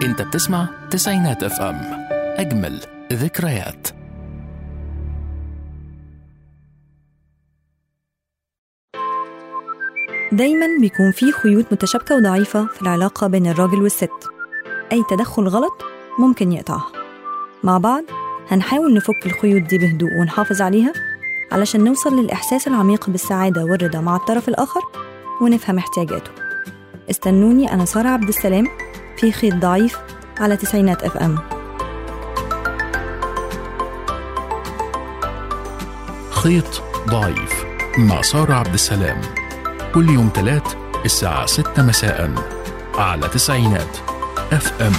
انت بتسمع تسعينات اف ام اجمل ذكريات دايما بيكون في خيوط متشابكة وضعيفة في العلاقة بين الراجل والست أي تدخل غلط ممكن يقطعها مع بعض هنحاول نفك الخيوط دي بهدوء ونحافظ عليها علشان نوصل للإحساس العميق بالسعادة والرضا مع الطرف الآخر ونفهم احتياجاته استنوني أنا سارة عبد السلام في خيط ضعيف على تسعينات اف ام خيط ضعيف مع سارة عبد السلام كل يوم تلات الساعة ستة مساء على تسعينات اف ام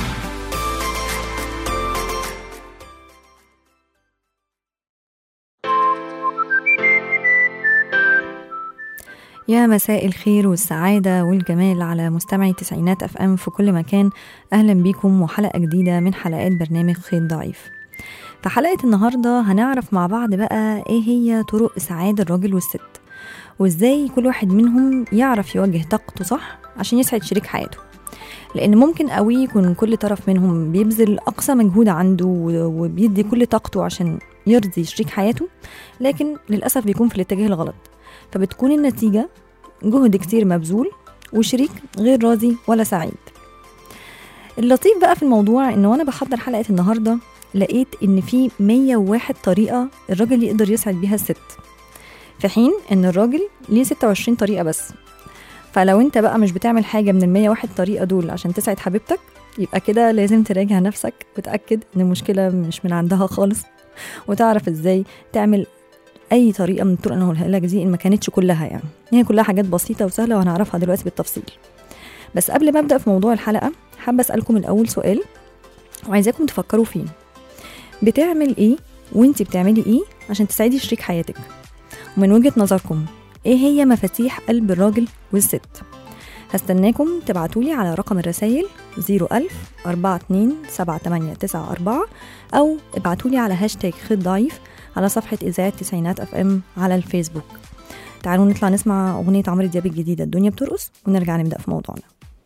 يا مساء الخير والسعادة والجمال على مستمعي تسعينات اف ام في كل مكان اهلا بيكم وحلقة جديدة من حلقات برنامج خيط ضعيف في حلقة النهاردة هنعرف مع بعض بقى ايه هي طرق اسعاد الراجل والست وازاي كل واحد منهم يعرف يوجه طاقته صح عشان يسعد شريك حياته لان ممكن قوي يكون كل طرف منهم بيبذل اقصى مجهود عنده وبيدي كل طاقته عشان يرضي شريك حياته لكن للاسف بيكون في الاتجاه الغلط فبتكون النتيجه جهد كتير مبذول وشريك غير راضي ولا سعيد اللطيف بقى في الموضوع ان وانا بحضر حلقه النهارده لقيت ان في 101 طريقه الراجل يقدر يسعد بيها الست في حين ان الراجل ليه 26 طريقه بس فلو انت بقى مش بتعمل حاجه من ال 101 طريقه دول عشان تسعد حبيبتك يبقى كده لازم تراجع نفسك وتاكد ان المشكله مش من عندها خالص وتعرف ازاي تعمل اي طريقه من الطرق اللي انا هقولها لك دي ان ما كانتش كلها يعني هي كلها حاجات بسيطه وسهله وهنعرفها دلوقتي بالتفصيل بس قبل ما ابدا في موضوع الحلقه حابه اسالكم الاول سؤال وعايزاكم تفكروا فيه بتعمل ايه وانت بتعملي ايه عشان تسعدي شريك حياتك ومن وجهه نظركم ايه هي مفاتيح قلب الراجل والست هستناكم تبعتولي على رقم الرسايل 01000 42 7894 أو ابعتولي على هاشتاج خيط ضعيف على صفحة إذاعة تسعينات أف أم على الفيسبوك تعالوا نطلع نسمع أغنية عمرو دياب الجديدة الدنيا بترقص ونرجع نبدأ في موضوعنا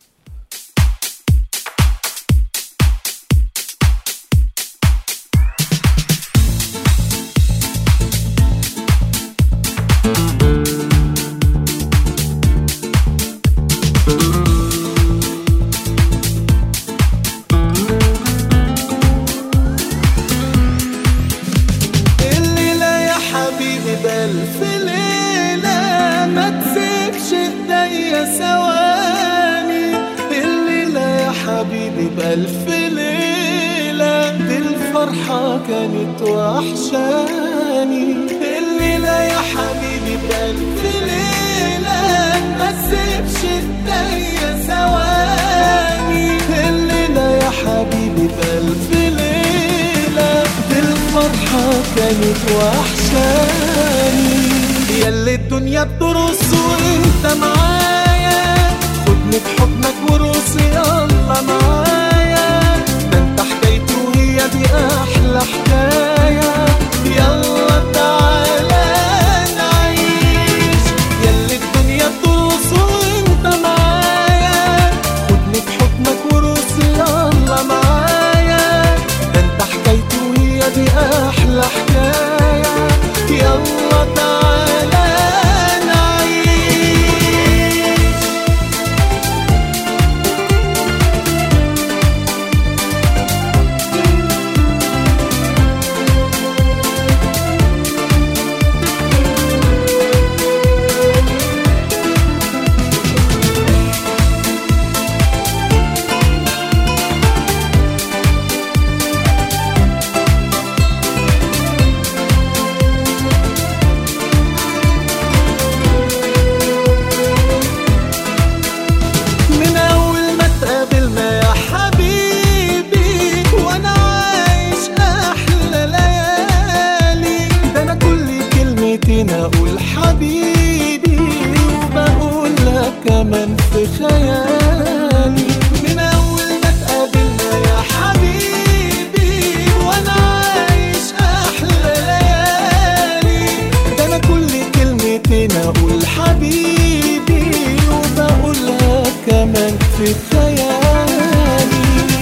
الليلة يا حبيبي بألف ليلة ما تسيبش ايديا ثواني الليلة يا حبيبي بألف ليلة دي الفرحة كانت وحشاني الليلة يا حبيبي بألف ليلة ما تسيبش ايديا ثواني الليلة يا حبيبي بألف ليلة دي الفرحة كانت وحشاني ياللي الدنيا بترقص وانت معايا خدني بحضنك ورقص يلا معايا ده انت حكايتي وهي دي احلى حكاية يلا تعالى نعيش ياللي الدنيا بترقص وانت معايا خدني بحضنك ورقص يلا معايا ده انت حكايتي وهي دي احلى حكايه يلا تعالى نعيش من اول ما اتقابلنا يا حبيبي وانا عايش احلى ليالي ده انا كل كلمتين اقول حبيبي وبقول لك كمان في خيالي من اول ما اتقابلنا يا حبيبي وانا عايش احلى ليالي ده انا كل كلمتين اقول حبيبي وبقولها كمان في خيالي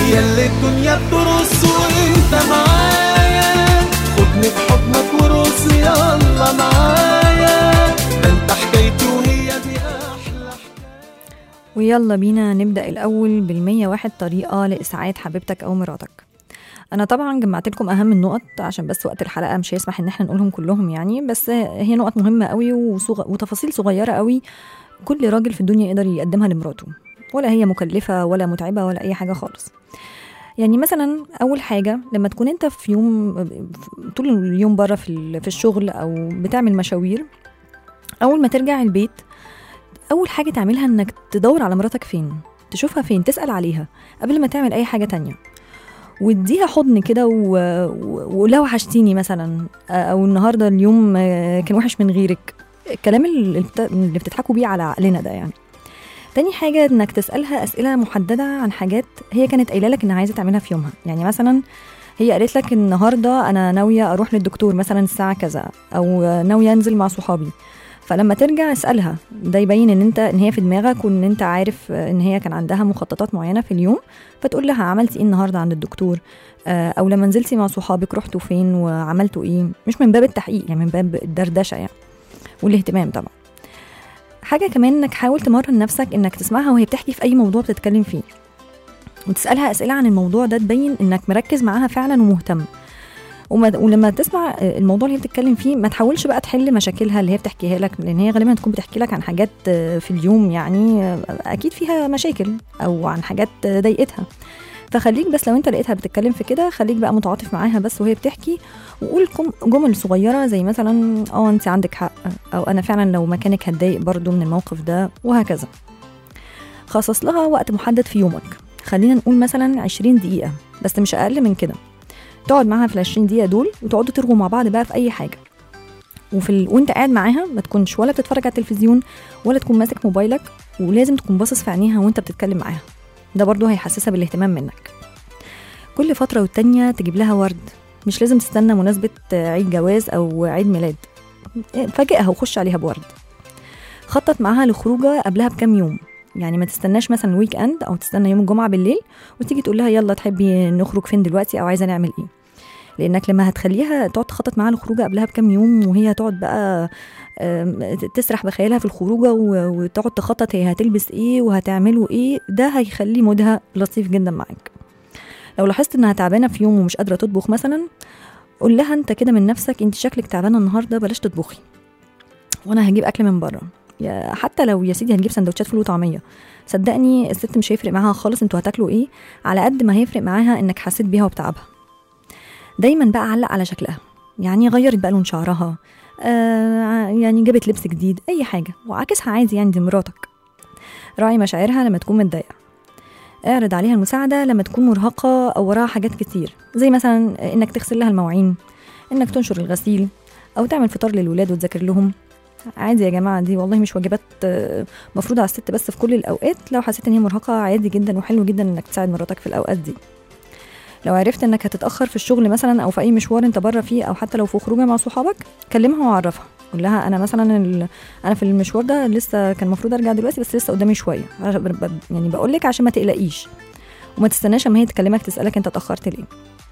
ياللي الدنيا بترص وانت معايا خدني في حضنك ورص يلا معايا ده انت حكايتي وهي دي احلى ويلا بينا نبدأ الأول بالمية واحد طريقة لإسعاد حبيبتك أو مراتك أنا طبعا جمعت لكم أهم النقط عشان بس وقت الحلقة مش هيسمح إن احنا نقولهم كلهم يعني بس هي نقط مهمة قوي وصغ... وتفاصيل صغيرة قوي كل راجل في الدنيا يقدر يقدمها لمراته ولا هي مكلفة ولا متعبة ولا أي حاجة خالص يعني مثلا أول حاجة لما تكون أنت في يوم طول اليوم بره في, ال- في الشغل أو بتعمل مشاوير أول ما ترجع البيت أول حاجة تعملها إنك تدور على مراتك فين تشوفها فين تسأل عليها قبل ما تعمل أي حاجة تانية واديها حضن كده و- و- وقول لها وحشتيني مثلا او النهارده اليوم آه، كان وحش من غيرك الكلام اللي بت- اللي بتضحكوا بيه على عقلنا ده يعني تاني حاجة انك تسألها أسئلة محددة عن حاجات هي كانت قايلة لك انها عايزة تعملها في يومها يعني مثلا هي قالت لك النهارده انا ناويه اروح للدكتور مثلا الساعه كذا او ناويه انزل مع صحابي فلما ترجع اسالها ده يبين ان انت ان هي في دماغك وان انت عارف ان هي كان عندها مخططات معينه في اليوم فتقول لها عملتي ايه النهارده عند الدكتور آه، او لما نزلتي مع صحابك رحتوا فين وعملتوا ايه مش من باب التحقيق يعني من باب الدردشه يعني والاهتمام طبعا حاجه كمان انك حاول تمرن نفسك انك تسمعها وهي بتحكي في اي موضوع بتتكلم فيه وتسالها اسئله عن الموضوع ده تبين انك مركز معاها فعلا ومهتم وما ولما تسمع الموضوع اللي هي بتتكلم فيه ما تحاولش بقى تحل مشاكلها اللي هي بتحكيها لك لان هي غالبا تكون بتحكي لك عن حاجات في اليوم يعني اكيد فيها مشاكل او عن حاجات ضايقتها فخليك بس لو انت لقيتها بتتكلم في كده خليك بقى متعاطف معاها بس وهي بتحكي وقول كم- جمل صغيره زي مثلا اه انت عندك حق او انا فعلا لو مكانك هتضايق برضو من الموقف ده وهكذا خصص لها وقت محدد في يومك خلينا نقول مثلا 20 دقيقه بس مش اقل من كده تقعد معاها في ال 20 دقيقه دول وتقعدوا ترغوا مع بعض بقى في اي حاجه وفي ال... وانت قاعد معاها ما تكونش ولا بتتفرج على التلفزيون ولا تكون ماسك موبايلك ولازم تكون باصص في عينيها وانت بتتكلم معاها ده برضو هيحسسها بالاهتمام منك كل فترة والتانية تجيب لها ورد مش لازم تستنى مناسبة عيد جواز أو عيد ميلاد فاجئها وخش عليها بورد خطط معاها لخروجة قبلها بكام يوم يعني ما تستناش مثلا ويك اند او تستنى يوم الجمعه بالليل وتيجي تقول لها يلا تحبي نخرج فين دلوقتي او عايزه نعمل ايه لانك لما هتخليها تقعد تخطط معاها الخروجه قبلها بكام يوم وهي تقعد بقى آم، تسرح بخيالها في الخروجه و- وتقعد تخطط هي هتلبس ايه وهتعملوا ايه ده هيخلي مودها لطيف جدا معاك لو لاحظت انها تعبانه في يوم ومش قادره تطبخ مثلا قول لها انت كده من نفسك انت شكلك تعبانه النهارده بلاش تطبخي وانا هجيب اكل من بره يا حتى لو يا سيدي هنجيب سندوتشات فول وطعميه صدقني الست مش هيفرق معاها خالص انتوا هتاكلوا ايه على قد ما هيفرق معاها انك حسيت بيها وبتعبها دايما بقى علق على شكلها يعني غيرت بقى لون شعرها آه يعني جابت لبس جديد اي حاجه وعكسها عادي يعني دي مراتك راعي مشاعرها لما تكون متضايقه اعرض عليها المساعده لما تكون مرهقه او وراها حاجات كتير زي مثلا انك تغسل لها المواعين انك تنشر الغسيل او تعمل فطار للولاد وتذاكر لهم عادي يا جماعه دي والله مش واجبات آه، مفروضه على الست بس في كل الاوقات لو حسيت ان هي مرهقه عادي جدا وحلو جدا انك تساعد مراتك في الاوقات دي لو عرفت انك هتتاخر في الشغل مثلا او في اي مشوار انت بره فيه او حتى لو في خروجه مع صحابك كلمها وعرفها قول لها انا مثلا ال... انا في المشوار ده لسه كان المفروض ارجع دلوقتي بس لسه قدامي شويه عشان- ب- ب- يعني بقول لك عشان ما تقلقيش وما تستناش اما هي تكلمك تسالك انت اتاخرت ليه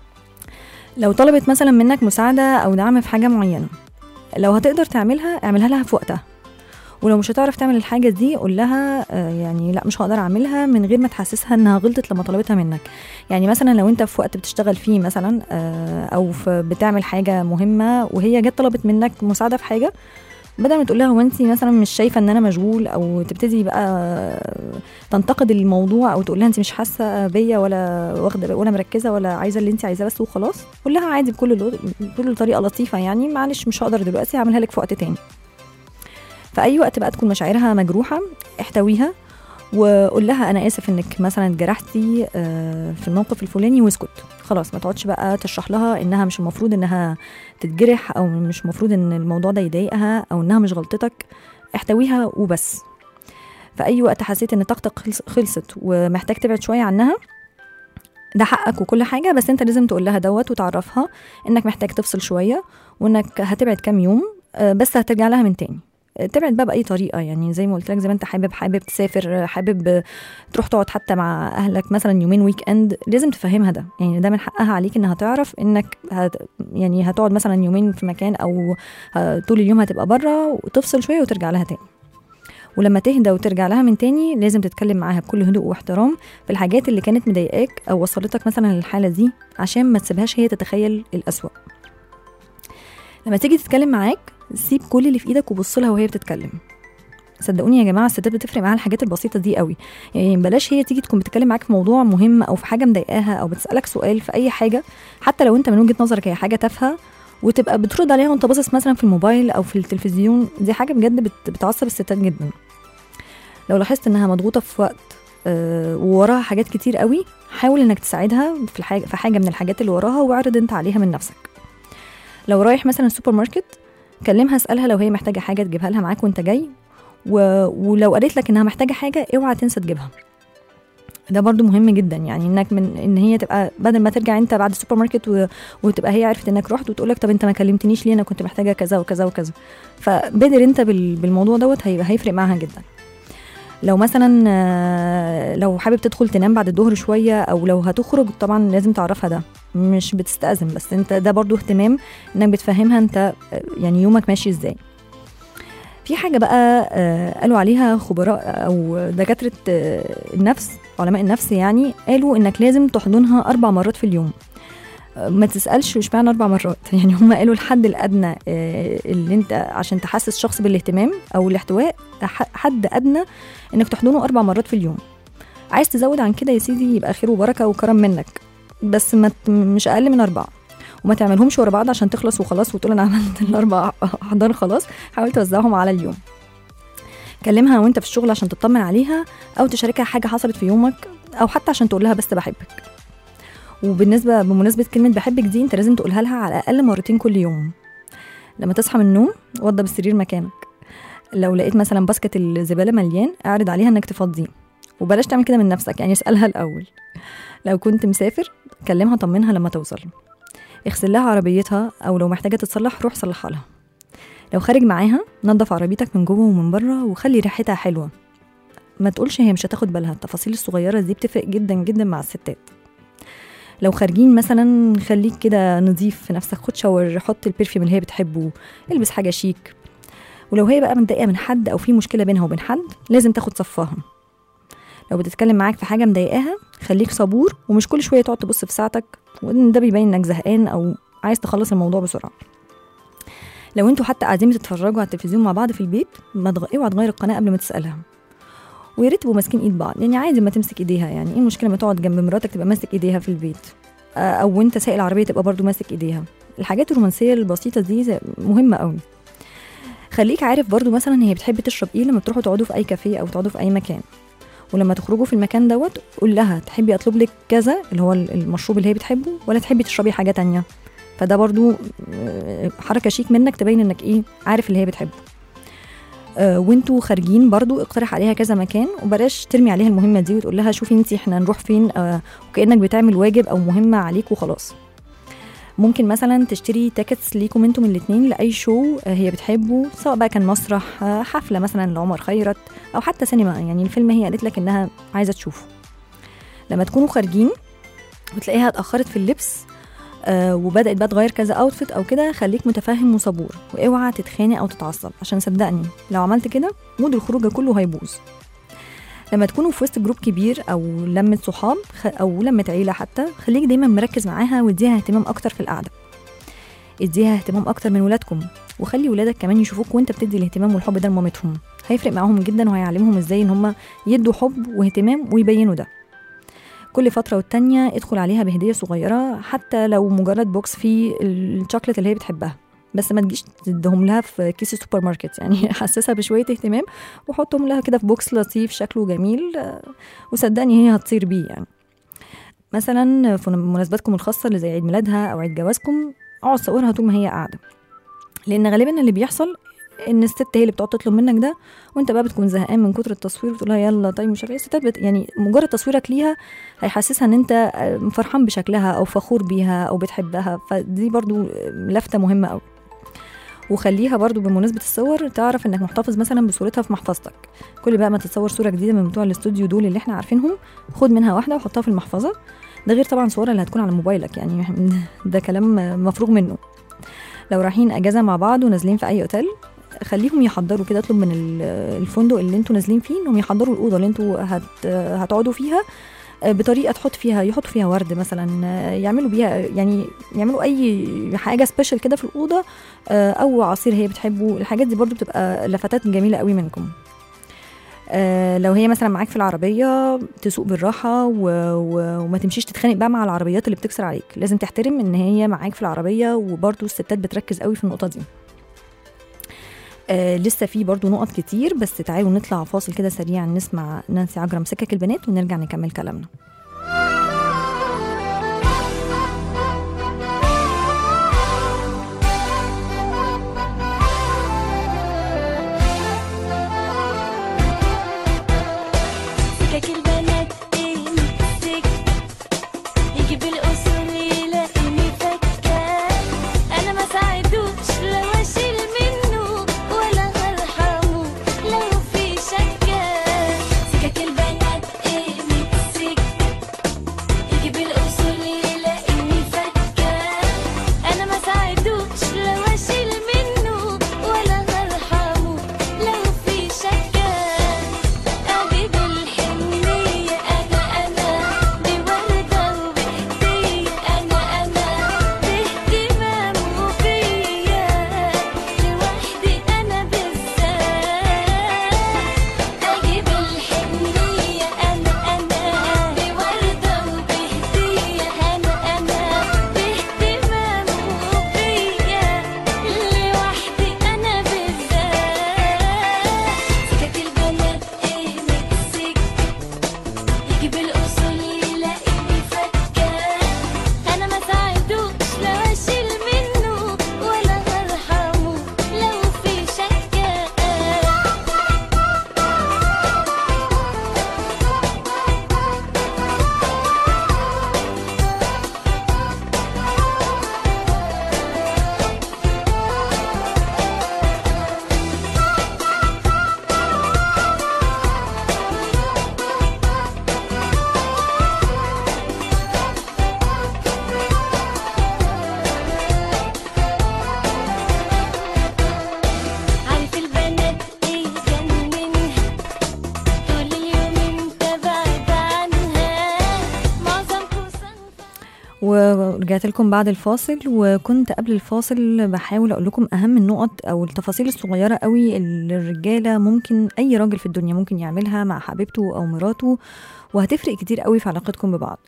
لو طلبت مثلا منك مساعده او دعم في حاجه معينه لو هتقدر تعملها اعملها لها في وقتها ولو مش هتعرف تعمل الحاجه دي قول لها آه، يعني لا مش هقدر اعملها من غير ما تحسسها انها غلطت لما طلبتها منك يعني مثلا لو انت في وقت بتشتغل فيه مثلا آه، او في بتعمل حاجه مهمه وهي جت طلبت منك مساعده في حاجه بدل ما تقول لها هو انت مثلا مش شايفه ان انا مشغول او تبتدي بقى تنتقد الموضوع او تقول لها انت مش حاسه بيا ولا واخده ولا مركزه ولا عايزه اللي انت عايزاه بس وخلاص قول لها عادي بكل لو- بكل طريقه لطيفه يعني معلش مش هقدر دلوقتي هعملها لك في وقت تاني في اي وقت بقى تكون مشاعرها مجروحه احتويها وقول لها انا اسف انك مثلا اتجرحتي آه، في الموقف الفلاني واسكت خلاص ما تقعدش بقى تشرح لها انها مش المفروض انها تتجرح او مش المفروض ان الموضوع ده يضايقها او انها مش غلطتك احتويها وبس في اي وقت حسيت ان طاقتك خلص- خلصت ومحتاج تبعد شويه عنها ده حقك وكل حاجه بس انت لازم تقول لها دوت وتعرفها انك محتاج تفصل شويه وانك هتبعد كام يوم آه، بس هترجع لها من تاني تبعد بقى باي طريقه يعني زي ما قلت لك زي ما انت حابب حابب تسافر حابب تروح تقعد حتى مع اهلك مثلا يومين ويك اند لازم تفهمها ده يعني ده من حقها عليك انها تعرف انك هت يعني هتقعد مثلا يومين في مكان او ه- طول اليوم هتبقى بره وتفصل شويه وترجع لها تاني ولما تهدى وترجع لها من تاني لازم تتكلم معاها بكل هدوء واحترام في الحاجات اللي كانت مضايقاك او وصلتك مثلا للحاله دي عشان ما تسيبهاش هي تتخيل الأسوأ لما تيجي تتكلم معاك سيب كل اللي في ايدك وبص لها وهي بتتكلم صدقوني يا جماعه الستات بتفرق معاها الحاجات البسيطه دي قوي يعني بلاش هي تيجي تكون بتتكلم معاك في موضوع مهم او في حاجه مضايقاها او بتسالك سؤال في اي حاجه حتى لو انت من وجهه نظرك هي حاجه تافهه وتبقى بترد عليها وانت باصص مثلا في الموبايل او في التلفزيون دي حاجه بجد بت- بتعصب الستات جدا لو لاحظت انها مضغوطه في وقت آه، ووراها حاجات كتير قوي حاول انك تساعدها في الحاجه في حاجه من الحاجات اللي وراها واعرض انت عليها من نفسك لو رايح مثلا السوبر ماركت كلمها اسالها لو هي محتاجه حاجه تجيبها لها معاك وانت جاي و... ولو قالت لك انها محتاجه حاجه اوعى تنسى تجيبها ده برضو مهم جدا يعني انك من ان هي تبقى بدل ما ترجع انت بعد السوبر ماركت و... وتبقى هي عرفت انك رحت وتقول لك طب انت ما كلمتنيش ليه انا كنت محتاجه كذا وكذا وكذا فبادر انت بال... بالموضوع دوت هيبقى هيفرق معاها جدا لو مثلا آه، لو حابب تدخل تنام بعد الظهر شويه او لو هتخرج طبعا لازم تعرفها ده مش بتستأذن بس انت ده برضو اهتمام انك بتفهمها انت آه، يعني يومك ماشي ازاي في حاجة بقى آه، قالوا عليها خبراء أو دكاترة آه، النفس علماء النفس يعني قالوا إنك لازم تحضنها أربع مرات في اليوم آه، ما تسألش اشمعنى أربع مرات يعني هم قالوا الحد الأدنى آه، اللي أنت عشان تحسس شخص بالاهتمام أو الاحتواء ح- حد أدنى إنك تحضنه أربع مرات في اليوم عايز تزود عن كده يا سيدي يبقى خير وبركة وكرم منك بس ما ت- مش أقل من أربعة وما تعملهمش ورا بعض عشان تخلص وخلاص وتقول انا عملت الاربع احضان خلاص حاول توزعهم على اليوم كلمها وانت في الشغل عشان تطمن عليها او تشاركها حاجه حصلت في يومك او حتى عشان تقول لها بس بحبك وبالنسبه بمناسبه كلمه بحبك دي انت لازم تقولها لها على الاقل مرتين كل يوم لما تصحى من النوم وضب السرير مكانك لو لقيت مثلا باسكت الزباله مليان اعرض عليها انك تفضيه وبلاش تعمل كده من نفسك يعني اسالها الاول لو كنت مسافر كلمها طمنها لما توصل اغسل لها عربيتها او لو محتاجه تتصلح روح صلحها لها لو خارج معاها نظف عربيتك من جوه ومن بره وخلي ريحتها حلوه ما تقولش هي مش هتاخد بالها التفاصيل الصغيره دي بتفرق جدا جدا مع الستات لو خارجين مثلا خليك كده نظيف في نفسك خد شاور حط البرفيوم اللي هي بتحبه البس حاجه شيك ولو هي بقى متضايقه من حد او في مشكله بينها وبين حد لازم تاخد صفاها لو بتتكلم معاك في حاجه مضايقاها خليك صبور ومش كل شويه تقعد تبص في ساعتك وان ده بيبين انك زهقان او عايز تخلص الموضوع بسرعه لو انتوا حتى قاعدين بتتفرجوا على التلفزيون مع بعض في البيت ما تغ... اوعى تغير القناه قبل ما تسالها ويا ريت تبقوا ماسكين ايد بعض يعني عادي ما تمسك ايديها يعني ايه المشكله ما تقعد جنب مراتك تبقى ماسك ايديها في البيت آه، او وانت سايق العربيه تبقى برضو ماسك ايديها الحاجات الرومانسيه البسيطه دي زي- مهمه قوي خليك عارف برضو مثلا هي بتحب تشرب ايه لما بتروحوا تقعدوا في اي كافيه او تقعدوا في اي مكان ولما تخرجوا في المكان دوت قول لها تحبي اطلب لك كذا اللي هو المشروب اللي هي بتحبه ولا تحبي تشربي حاجه تانية فده برضو آه، حركه شيك منك تبين انك ايه عارف اللي هي بتحبه آه، وانتوا خارجين برضو اقترح عليها كذا مكان وبلاش ترمي عليها المهمه دي وتقول لها شوفي انت احنا نروح فين آه، وكانك بتعمل واجب او مهمه عليك وخلاص ممكن مثلا تشتري تيكتس ليكم انتم الاثنين لاي شو آه، هي بتحبه سواء بقى كان مسرح آه، حفله مثلا لعمر خيرت او حتى سينما يعني الفيلم هي قالت لك انها عايزه تشوفه لما تكونوا خارجين وتلاقيها اتاخرت في اللبس آه وبدات بقى تغير كذا اوتفيت او كده خليك متفهم وصبور واوعى تتخانق او تتعصب عشان صدقني لو عملت كده مود الخروجه كله هيبوظ لما تكونوا في وسط جروب كبير او لمه صحاب خ- او لمه عيله حتى خليك دايما مركز معاها واديها اهتمام اكتر في القعده اديها اهتمام اكتر من ولادكم وخلي ولادك كمان يشوفوك وانت بتدي الاهتمام والحب ده لمامتهم هيفرق معاهم جدا وهيعلمهم ازاي ان هم يدوا حب واهتمام ويبينوا ده كل فترة والتانية ادخل عليها بهدية صغيرة حتى لو مجرد بوكس فيه الشوكليت اللي هي بتحبها بس ما تجيش تديهم لها في كيس السوبر ماركت يعني حسسها بشوية اهتمام وحطهم لها كده في بوكس لطيف شكله جميل آه، وصدقني هي هتطير بيه يعني مثلا في مناسباتكم الخاصة اللي زي عيد ميلادها أو عيد جوازكم اقعد صورها طول ما هي قاعدة لأن غالبا اللي بيحصل ان الست هي اللي بتقعد تطلب منك ده وانت بقى بتكون زهقان من كتر التصوير وتقول لها يلا طيب مش عارفه ايه الستات بت... يعني مجرد تصويرك ليها هيحسسها ان انت آه، فرحان بشكلها او فخور بيها او بتحبها فدي برضو آه، لفتة مهمة قوي وخليها برضو بمناسبة الصور تعرف انك محتفظ مثلا بصورتها في محفظتك كل بقى ما تتصور صورة جديدة من بتوع الاستوديو دول اللي احنا عارفينهم خد منها واحدة وحطها في المحفظة ده غير طبعا صورها اللي هتكون على موبايلك يعني ده كلام مفروغ منه لو رايحين اجازة مع بعض ونازلين في اي اوتيل خليهم يحضروا كده اطلب من ال- الفندق اللي انتوا نازلين فيه انهم يحضروا الاوضه اللي انتوا هت هتقعدوا فيها آه، بطريقه تحط فيها يحطوا فيها ورد مثلا آه، يعملوا بيها يعني يعملوا اي حاجه سبيشال كده في الاوضه آه، او عصير هي بتحبه الحاجات دي برضو بتبقى لفتات جميله قوي منكم آه، لو هي مثلا معاك في العربيه تسوق بالراحه و... و... وما تمشيش تتخانق بقى مع العربيات اللي بتكسر عليك لازم تحترم ان هي معاك في العربيه وبرضو الستات بتركز قوي في النقطه دي آه لسه في برضو نقط كتير بس تعالوا نطلع فاصل كده سريع نسمع نانسي عجرم سكك البنات ونرجع نكمل كلامنا سكك البنات امسك يجيب الاصول يلاقيني فكة انا ما ساعدوش لو اشيل منه ولا هرحمه لو في شكة سكك البنات امسك يجيب الاصول يلاقيني فكة انا ما ساعدوش لو اشيل منه ولا هرحمه لو في شكة أجيب الحنية أنا أنا بوردة وبهدية أنا أنا باهتمام وفيا لوحدي أنا بالذات أجيب الحنية أنا أنا بوردة وبهدية أنا أنا باهتمام وفيا لوحدي أنا بالذات سكك البنات إيه مكسك يجيب الأصول يلاقيني فكة أنا ما ساعدوش لو أشيل منه ولا هرحمه لو في شكة عارف البنات ايه جننها طول اليوم انت بعد عنها معظمكوا صنف ورجعت لكم بعد الفاصل وكنت قبل الفاصل بحاول اقول لكم اهم النقط او التفاصيل الصغيره قوي اللي الرجاله ممكن اي راجل في الدنيا ممكن يعملها مع حبيبته او مراته وهتفرق كتير قوي في علاقتكم ببعض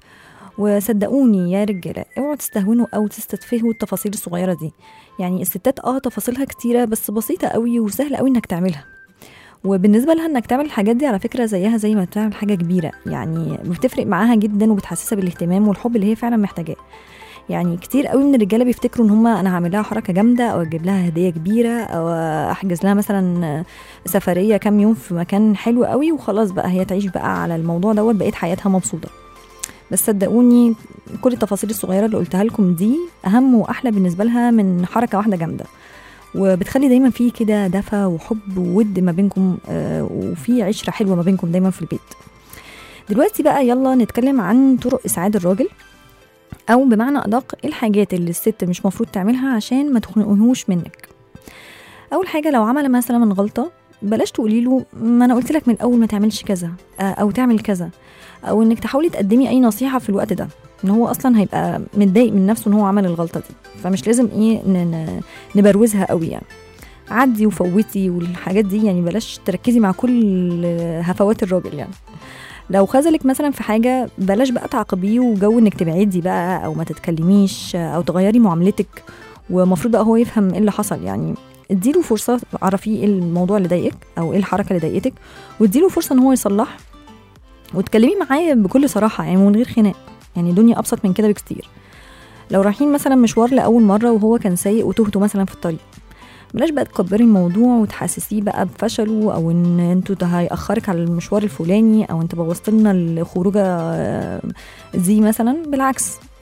وصدقوني يا رجاله اوعوا تستهونوا او تستتفهوا التفاصيل الصغيره دي يعني الستات اه تفاصيلها كتيره بس بسيطه قوي وسهله قوي انك تعملها وبالنسبه لها انك تعمل الحاجات دي على فكره زيها زي ما تعمل حاجه كبيره يعني بتفرق معاها جدا وبتحسسها بالاهتمام والحب اللي هي فعلا محتاجاه يعني كتير قوي من الرجاله بيفتكروا ان هم انا هعمل لها حركه جامده او اجيب لها هديه كبيره او احجز لها مثلا سفريه كام يوم في مكان حلو قوي وخلاص بقى هي تعيش بقى على الموضوع دوت بقيت حياتها مبسوطه بس صدقوني كل التفاصيل الصغيره اللي قلتها لكم دي اهم واحلى بالنسبه لها من حركه واحده جامده وبتخلي دايما في كده دفى وحب وود ما بينكم آه، وفي عشره حلوه ما بينكم دايما في البيت دلوقتي بقى يلا نتكلم عن طرق اسعاد الراجل او بمعنى ادق ايه الحاجات اللي الست مش مفروض تعملها عشان ما تخنقهوش منك اول حاجه لو عمل مثلا من غلطه بلاش تقولي له ما انا قلت لك من الاول ما تعملش كذا آه، او تعمل كذا او انك تحاولي تقدمي اي نصيحه في الوقت ده ان هو اصلا هيبقى متضايق من نفسه ان هو عمل الغلطه دي فمش لازم ايه ن- ن- نبروزها قوي يعني عدي وفوتي والحاجات دي يعني بلاش تركزي مع كل هفوات الراجل يعني لو خذلك مثلا في حاجه بلاش بقى تعاقبيه وجو انك تبعدي بقى او ما تتكلميش او تغيري معاملتك ومفروض بقى هو يفهم ايه اللي حصل يعني اديله فرصه عرفيه ايه الموضوع اللي ضايقك او ايه الحركه اللي ضايقتك واديله فرصه ان هو يصلح وتكلمي معاه بكل صراحه يعني من غير خناق يعني الدنيا ابسط من كده بكتير لو رايحين مثلا مشوار لاول مره وهو كان سايق وتهتوا مثلا في الطريق بلاش بقى تكبري الموضوع وتحسسيه بقى بفشله او ان انتوا ده هيأخرك على المشوار الفلاني او انت بوظت لنا الخروجه آه، دي مثلا بالعكس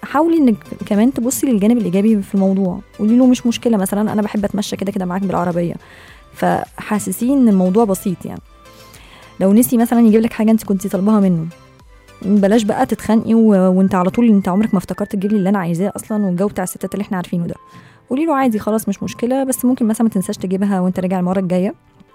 حاولي انك كمان تبصي للجانب الايجابي في الموضوع قولي له مش مشكله مثلا انا بحب اتمشى كده كده معاك بالعربيه فحاسسيه ان الموضوع بسيط يعني لو نسي مثلا يجيب لك حاجه انت كنتي طالباها منه بلاش بقى تتخانقي و... وانت على طول انت عمرك ما افتكرت تجيب لي اللي انا عايزاه اصلا والجو بتاع الستات اللي احنا عارفينه ده قولي له عادي خلاص مش مشكله بس ممكن مثلا ما تنساش تجيبها وانت راجع المره الجايه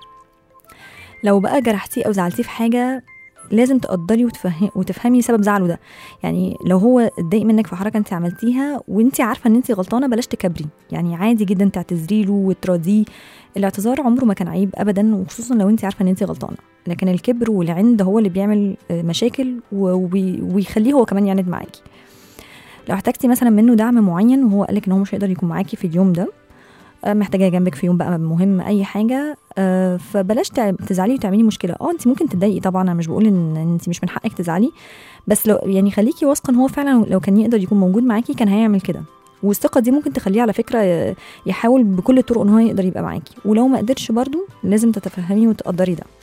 لو بقى جرحتيه او زعلتيه في حاجه لازم تقدري وتفهمي وتفهمي سبب زعله ده يعني لو هو اتضايق منك في حركه انت عملتيها وانت عارفه ان انت غلطانه بلاش تكبري يعني عادي جدا تعتذري له وتراضيه الاعتذار عمره ما كان عيب ابدا وخصوصا لو انت عارفه ان انت غلطانه لكن الكبر والعند هو اللي بيعمل آه، مشاكل و- وبي- ويخليه هو كمان يعند معاكي لو احتجتي مثلا منه دعم معين وهو قالك ان هو مش هيقدر يكون معاكي في اليوم ده آه، محتاجاه جنبك في يوم بقى مهم اي حاجه آه، فبلاش تع- تزعلي وتعملي مشكله اه انت ممكن تتضايقي طبعا انا مش بقول ان انت مش من حقك تزعلي بس لو يعني خليكي واثقه ان هو فعلا لو كان يقدر يكون موجود معاكي كان هيعمل كده والثقه دي ممكن تخليه على فكره ي- يحاول بكل الطرق ان هو يقدر يبقى معاكي ولو ما قدرش برضو لازم تتفهمي وتقدري ده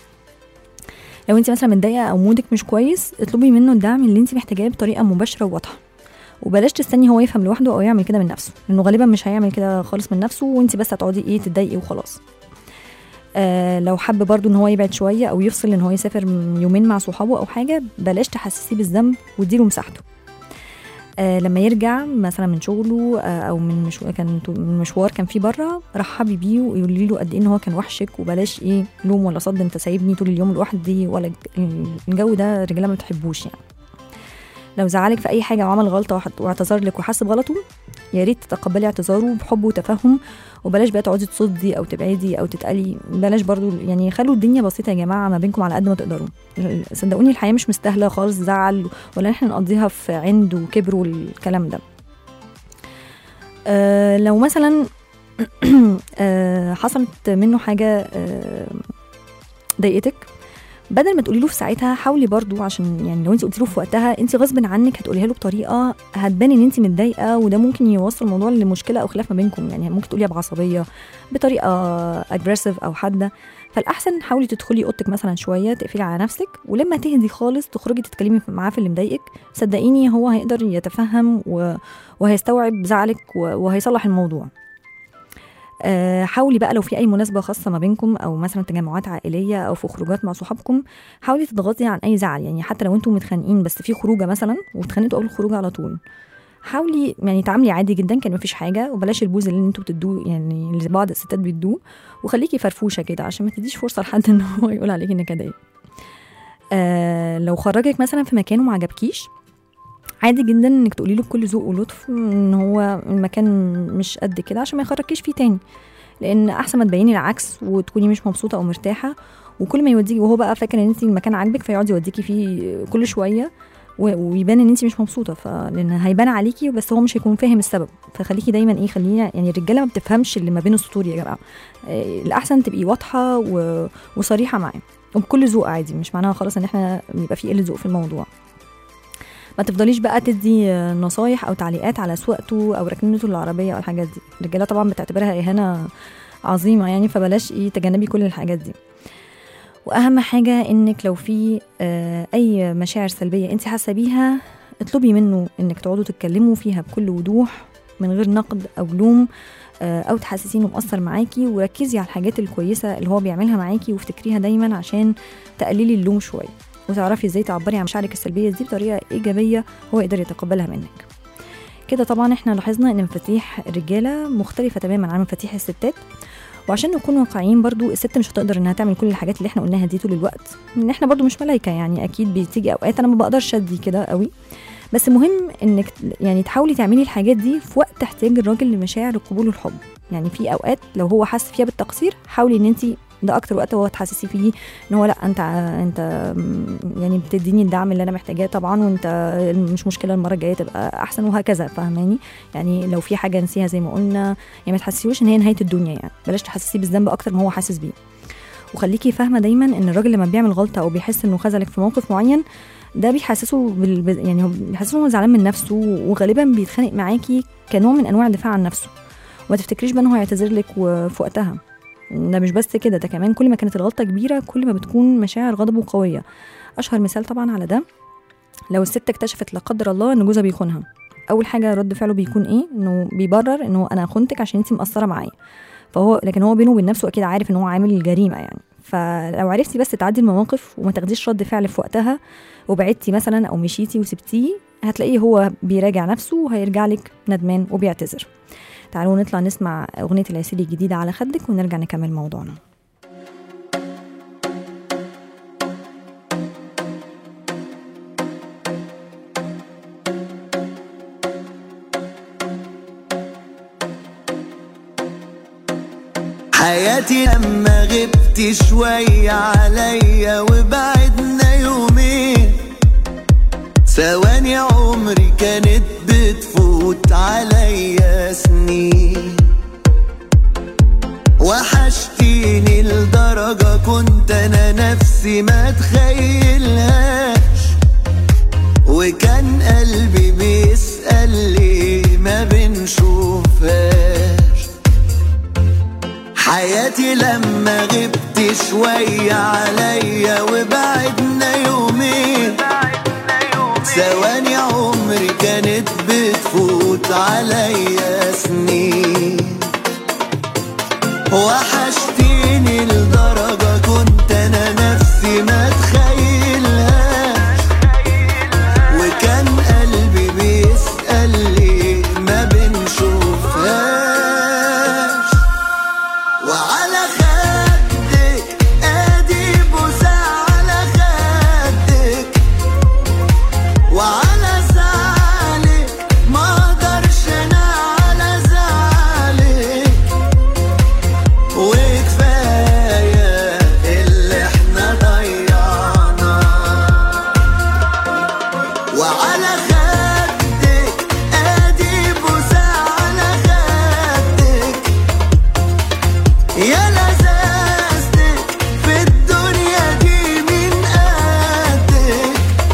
لو انت مثلا متضايقه او مودك مش كويس اطلبي منه الدعم اللي انت محتاجاه بطريقه مباشره وواضحه وبلاش تستني هو يفهم لوحده او يعمل كده من نفسه لانه غالبا مش هيعمل كده خالص من نفسه وانت بس هتقعدي ايه تتضايقي وخلاص آه لو حب برضو ان هو يبعد شويه او يفصل ان هو يسافر يومين مع صحابه او حاجه بلاش تحسسيه بالذنب واديله مساحته آه لما يرجع مثلا من شغله آه او من مش كان من مشوار كان فيه بره رحبي بيه وقولي له قد ايه ان هو كان وحشك وبلاش ايه لوم ولا صد انت سايبني طول اليوم لوحدي ولا الج- الجو ده الرجاله ما بتحبوش يعني لو زعلك في اي حاجه وعمل غلطه وحت- واعتذر لك وحس بغلطه يا ريت تتقبلي اعتذاره بحب وتفهم وبلاش بقى تقعدي تصدي او تبعدي او تتقلي بلاش برضو يعني خلوا الدنيا بسيطه يا جماعه ما بينكم على قد ما تقدروا صدقوني الحياه مش مستاهله خالص زعل ولا احنا نقضيها في عند وكبر والكلام ده آه لو مثلا آه حصلت منه حاجه آه ضايقتك بدل ما تقولي له في ساعتها حاولي برضو عشان يعني لو انت قلتي له في وقتها انت غصب عنك هتقوليها له بطريقه هتبان ان انت متضايقه وده ممكن يوصل الموضوع لمشكله او خلاف ما بينكم يعني ممكن تقوليها بعصبيه بطريقه اجريسيف او حاده فالاحسن حاولي تدخلي اوضتك مثلا شويه تقفلي على نفسك ولما تهدي خالص تخرجي تتكلمي معاه في اللي مضايقك صدقيني هو هيقدر يتفهم و... وهيستوعب زعلك و... وهيصلح الموضوع آه، حاولي بقى لو في اي مناسبه خاصه ما بينكم او مثلا تجمعات عائليه او في خروجات مع صحابكم حاولي تضغطي عن اي زعل يعني حتى لو انتم متخانقين بس في خروجه مثلا واتخانقتوا قبل الخروج على طول حاولي يعني تعاملي عادي جدا كان مفيش حاجه وبلاش البوز اللي انتوا بتدوه يعني اللي بعض الستات بيدوه وخليكي فرفوشه كده عشان ما تديش فرصه لحد ان هو يقول عليكي نكديه آه لو خرجك مثلا في مكان وما عجبكيش عادي جدا انك تقولي له بكل ذوق ولطف ان هو المكان مش قد كده عشان ما يخرجكيش فيه تاني لان احسن ما تبيني العكس وتكوني مش مبسوطه او مرتاحه وكل ما يوديكي وهو بقى فاكر ان انت المكان عاجبك فيقعد يوديكي فيه كل شويه و- ويبان ان انت مش مبسوطه فلان هيبان عليكي بس هو مش هيكون فاهم السبب فخليكي دايما ايه خلينا يعني الرجاله ما بتفهمش اللي ما بين السطور يا جماعه إيه، الاحسن تبقي واضحه و... وصريحه معاه وبكل ذوق عادي مش معناها خلاص ان احنا يبقى في قله ذوق في الموضوع ما تفضليش بقى تدي نصايح او تعليقات على سواقته او ركنته العربيه او الحاجات دي الرجاله طبعا بتعتبرها اهانه عظيمه يعني فبلاش ايه تجنبي كل الحاجات دي واهم حاجه انك لو في آه، اي مشاعر سلبيه انت حاسه بيها اطلبي منه انك تقعدوا تتكلموا فيها بكل وضوح من غير نقد او لوم آه، او تحسسيه انه مقصر معاكي وركزي على الحاجات الكويسه اللي هو بيعملها معاكي وافتكريها دايما عشان تقللي اللوم شويه وتعرفي ازاي تعبري عن مشاعرك السلبيه دي بطريقه ايجابيه هو يقدر يتقبلها منك كده طبعا احنا لاحظنا ان مفاتيح الرجاله مختلفه تماما عن مفاتيح الستات وعشان نكون واقعيين برضو الست مش هتقدر انها تعمل كل الحاجات اللي احنا قلناها دي طول الوقت ان احنا برضو مش ملايكه يعني اكيد بتيجي اوقات انا ما بقدرش ادي كده قوي بس مهم انك يعني تحاولي تعملي الحاجات دي في وقت احتياج الراجل لمشاعر القبول والحب يعني في اوقات لو هو حس فيها بالتقصير حاولي ان انت ده اكتر وقت هو تحسسي فيه ان هو لا انت انت يعني بتديني الدعم اللي انا محتاجاه طبعا وانت مش مشكله المره الجايه تبقى احسن وهكذا فاهماني يعني لو في حاجه نسيها زي ما قلنا يعني ما تحسسيهوش ان هي نهايه الدنيا يعني بلاش تحسسيه بالذنب اكتر ما هو حاسس بيه وخليكي فاهمه دايما ان الراجل لما بيعمل غلطه او بيحس انه خذلك في موقف معين ده بيحسسه بال... بال- يعني هو بيحسسه انه زعلان من نفسه وغالبا بيتخانق معاكي كنوع من انواع الدفاع عن نفسه وما تفتكريش بقى ان هو هيعتذر لك وفي وقتها ده مش بس كده ده كمان كل ما كانت الغلطه كبيره كل ما بتكون مشاعر غضبه قويه اشهر مثال طبعا على ده لو الست اكتشفت لا قدر الله ان جوزها بيخونها اول حاجه رد فعله بيكون ايه انه بيبرر انه انا خنتك عشان انت مقصره معايا فهو لكن هو بينه وبين نفسه اكيد عارف ان هو عامل الجريمه يعني فلو عرفتي بس تعدي المواقف وما تاخديش رد فعل في وقتها وبعدتي مثلا او مشيتي وسبتيه هتلاقيه هو بيراجع نفسه وهيرجع لك ندمان وبيعتذر تعالوا نطلع نسمع اغنيه العسيلي الجديده على خدك ونرجع نكمل موضوعنا حياتي لما غبت شوية عليا وبعدنا يومين ثواني عمري كانت بتفوت عليا سنين وحشتيني لدرجة كنت أنا نفسي ما تخيلهاش وكان قلبي بيسأل ليه ما بنشوفهاش حياتي لما غبت شوية عليا وبعدنا يومين ثواني عمري كانت بتفوت عليا سنين وحشتيني لدرجة كنت أنا نفسي ما تخيلهاش وكان قلبي بيسأل ليه ما بنشوفهاش وعلى خدك ادي بوسة على خدك وعلى زعلك ما اقدرش انا على زعلك وكفاية اللي احنا ضيعناه وعلى خدك ادي بوسة على خدك يا لذاذتك في الدنيا دي من قدك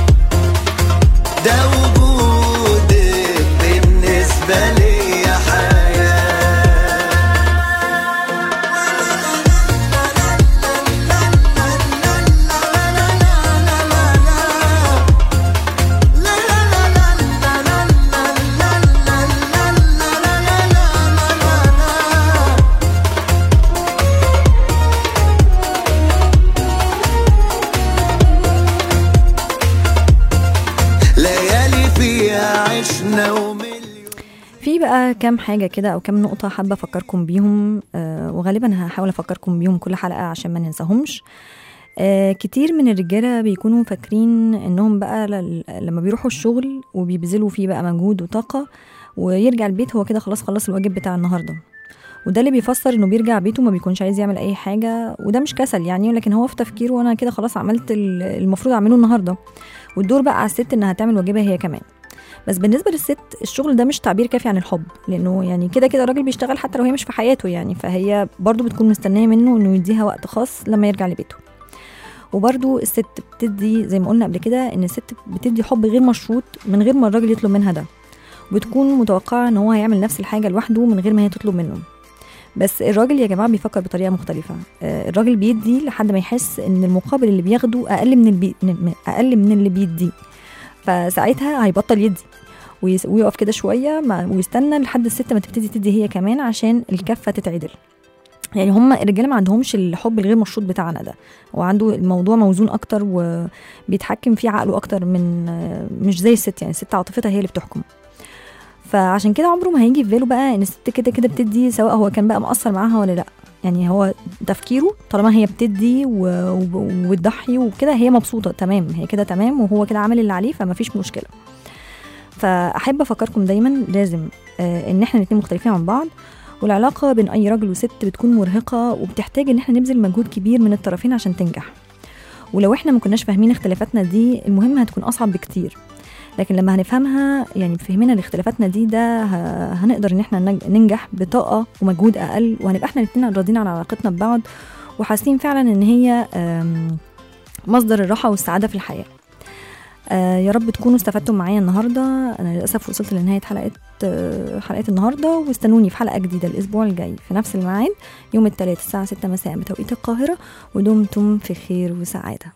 ده وجودك بالنسبة لي حياة ليالي فيها عشنا ومليون في بقى كام حاجة كده أو كام نقطة حابة أفكركم بيهم آه وغالبا هحاول أفكركم بيهم كل حلقة عشان ما ننساهمش آه كتير من الرجالة بيكونوا فاكرين إنهم بقى لل- لما بيروحوا الشغل وبيبذلوا فيه بقى مجهود وطاقة ويرجع البيت هو كده خلاص خلص الواجب بتاع النهاردة وده اللي بيفسر انه بيرجع بيته ما بيكونش عايز يعمل اي حاجه وده مش كسل يعني لكن هو في تفكيره انا كده خلاص عملت ال- المفروض اعمله النهارده والدور بقى على الست انها تعمل واجبها هي كمان بس بالنسبه للست الشغل ده مش تعبير كافي عن الحب لانه يعني كده كده الراجل بيشتغل حتى لو هي مش في حياته يعني فهي برضو بتكون مستنيه منه انه يديها وقت خاص لما يرجع لبيته وبرضو الست بتدي زي ما قلنا قبل كده ان الست بتدي حب غير مشروط من غير ما الراجل يطلب منها ده وبتكون متوقعه ان هو هيعمل نفس الحاجه لوحده من غير ما هي تطلب منه بس الراجل يا جماعه بيفكر بطريقه مختلفه آه، الراجل بيدي لحد ما يحس ان المقابل اللي بياخده اقل من البي... من- اقل من اللي بيديه فساعتها هيبطل يدي ويس- ويقف كده شويه مع- ويستنى لحد الست ما تبتدي تدي هي كمان عشان الكفه تتعدل يعني هم الرجاله ما عندهمش الحب الغير مشروط بتاعنا ده هو عنده الموضوع موزون اكتر وبيتحكم فيه عقله اكتر من آه، مش زي الست يعني الست عاطفتها هي اللي بتحكم فعشان كده عمره ما هيجي في باله بقى ان الست كده كده بتدي سواء هو كان بقى مقصر معاها ولا لا يعني هو تفكيره طالما هي بتدي و- و- وبتضحي وكده هي مبسوطه تمام هي كده تمام وهو كده عامل اللي عليه فما فيش مشكله فاحب افكركم دايما لازم آه، ان احنا الاتنين مختلفين عن بعض والعلاقه بين اي راجل وست بتكون مرهقه وبتحتاج ان احنا نبذل مجهود كبير من الطرفين عشان تنجح ولو احنا ما كناش فاهمين اختلافاتنا دي المهم هتكون اصعب بكتير لكن لما هنفهمها يعني بفهمنا لاختلافاتنا دي ده ه- هنقدر ان احنا نج- ننجح بطاقه ومجهود اقل وهنبقى احنا الاتنين راضيين عن علاقتنا ببعض وحاسين فعلا ان هي آم، مصدر الراحه والسعاده في الحياه آه يا رب تكونوا استفدتم معايا النهارده انا للاسف وصلت لنهايه حلقه آه حلقه النهارده واستنوني في حلقه جديده الاسبوع الجاي في نفس الميعاد يوم الثلاث الساعه 6 مساء بتوقيت القاهره ودمتم في خير وسعاده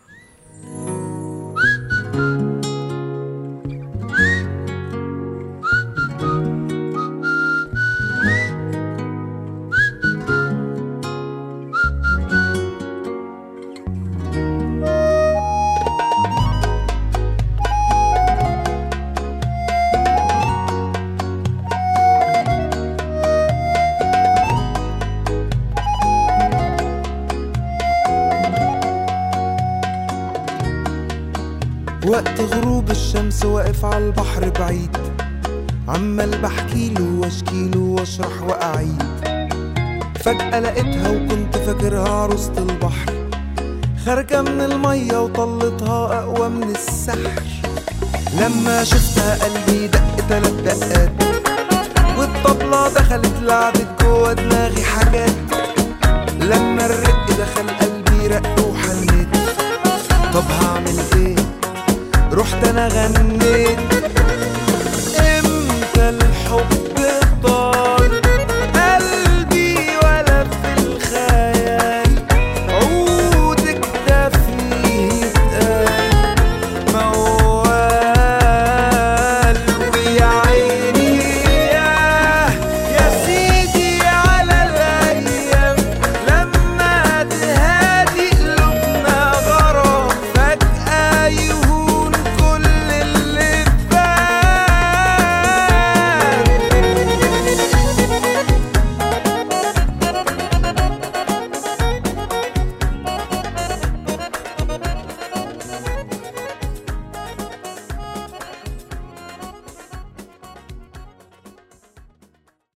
وقت غروب الشمس واقف على البحر بعيد عمال بحكيله واشكيله واشرح واعيد فجأة لقيتها وكنت فاكرها عروسة البحر خارجة من المية وطلتها أقوى من السحر لما شفتها قلبي دق تلات دقات والطبلة دخلت لعبت جوا دماغي حاجات لما الرق دخل قلبي رق وحنيت طب هعمل ايه رحت انا غنيت